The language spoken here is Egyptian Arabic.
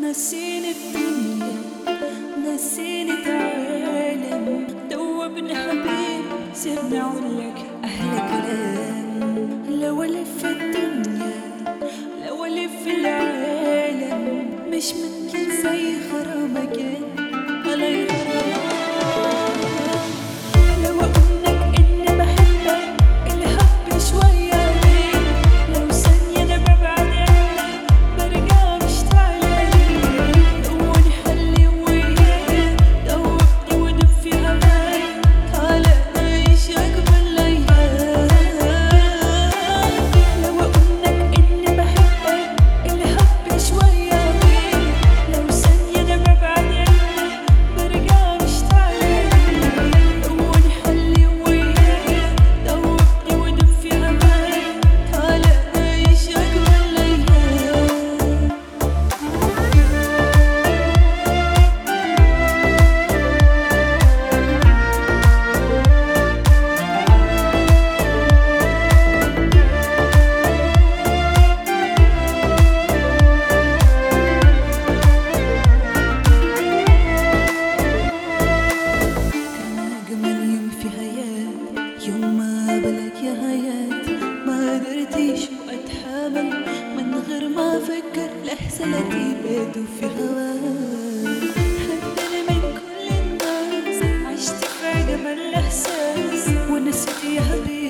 نسيني الدنيا نسيني العالم دوبني حبيب سيبني اقول لك احلى كلام لو الف الدنيا لو الف العالم مش ممكن زي غرامك علي غرام لو اقولك اني بحبك الحب شوية ليه لو ثانية انا ببعد عنك برجع مشتاق ليك دوبني حلي وياك دوبني ودب في هواك تعالى نعيش اجمل الايام لو اقولك اني بحبك الحب شوية ليه لو ثانية انا ببعد عنك برجع مشتاق ليك دوبني حلي وياك دوبني ودب في هواك تعالى نعيش اجمل الايام كان أجمل يوم في حياتي يوم ما قابلك يا حياتي ما قدرتش أتحمل من غير ما أفكر لحظتي بدو في هواك حبني من كل الناس عشت في أجمل إحساس ونسيت يا حبيبي